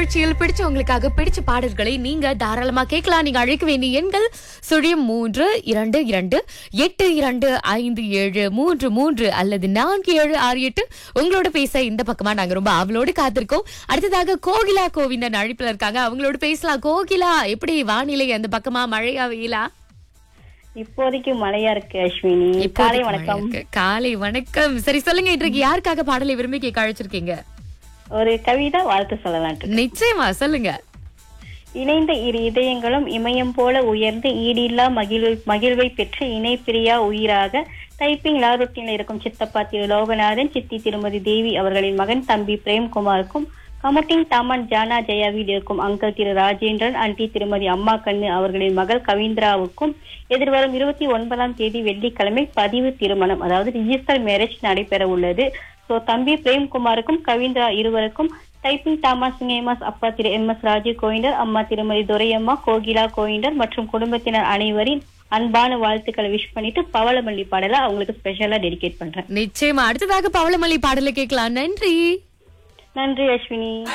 நிகழ்ச்சியில் பிடிச்சவங்களுக்காக பிடிச்ச பாடல்களை நீங்க தாராளமா கேட்கலாம் நீங்க அழைக்க வேண்டிய எண்கள் சுழியம் மூன்று இரண்டு இரண்டு எட்டு இரண்டு ஐந்து ஏழு மூன்று மூன்று அல்லது நான்கு ஏழு ஆறு எட்டு உங்களோட பேச இந்த பக்கமா நாங்க ரொம்ப ஆவலோடு காத்திருக்கோம் அடுத்ததாக கோகிலா கோவிந்தன் அழைப்புல இருக்காங்க அவங்களோட பேசலாம் கோகிலா எப்படி வானிலை அந்த பக்கமா மழையா வெயிலா இப்போதைக்கு மழையா இருக்கு அஸ்வினி காலை இப்போதைக்கு வணக்கம் மழை இருக்கு. காலை வணக்கம் சரி சொல்லுங்க இன்றைக்கு யாருக்காக பாடலை விரும்பி கேட்க அழைச்சிருக்கீங்க ஒரு கவிதா வாழ்த்து சொல்லலான்ட்டு நிச்சயமா சொல்லுங்க இணைந்த இரு இதயங்களும் இமயம் போல உயர்ந்து ஈடில்லா மகிழ்வு மகிழ்வை பெற்று இணை பிரியா உயிராக டைப்பிங் லாருட்டில் இருக்கும் சித்தப்பா திரு லோகநாதன் சித்தி திருமதி தேவி அவர்களின் மகன் தம்பி பிரேம்குமாருக்கும் கமுட்டிங் தாமன் ஜானா ஜெயாவில் இருக்கும் அங்கல் திரு ராஜேந்திரன் ஆண்டி திருமதி அம்மா கண்ணு அவர்களின் மகள் கவிந்திராவுக்கும் எதிர்வரும் இருபத்தி ஒன்பதாம் தேதி வெள்ளிக்கிழமை பதிவு திருமணம் அதாவது ரிஜிஸ்டர் மேரேஜ் நடைபெற உள்ளது சோ தம்பி பிரேம்குமாருக்கும் கவிந்திரா இருவருக்கும் டைப்பிங் தாமஸ் சிங்கேமாஸ் அப்பா திரு எம் எஸ் ராஜு கோயிண்டர் அம்மா திருமதி துரையம்மா கோகிலா கோயிண்டர் மற்றும் குடும்பத்தினர் அனைவரின் அன்பான வாழ்த்துக்களை விஷ் பண்ணிட்டு பவளமல்லி பாடலை அவங்களுக்கு ஸ்பெஷலா டெடிகேட் பண்றேன் நிச்சயமா அடுத்ததாக பவளமல்லி பாடலை கேட்கலாம் நன்றி நன்றி அஸ்வினி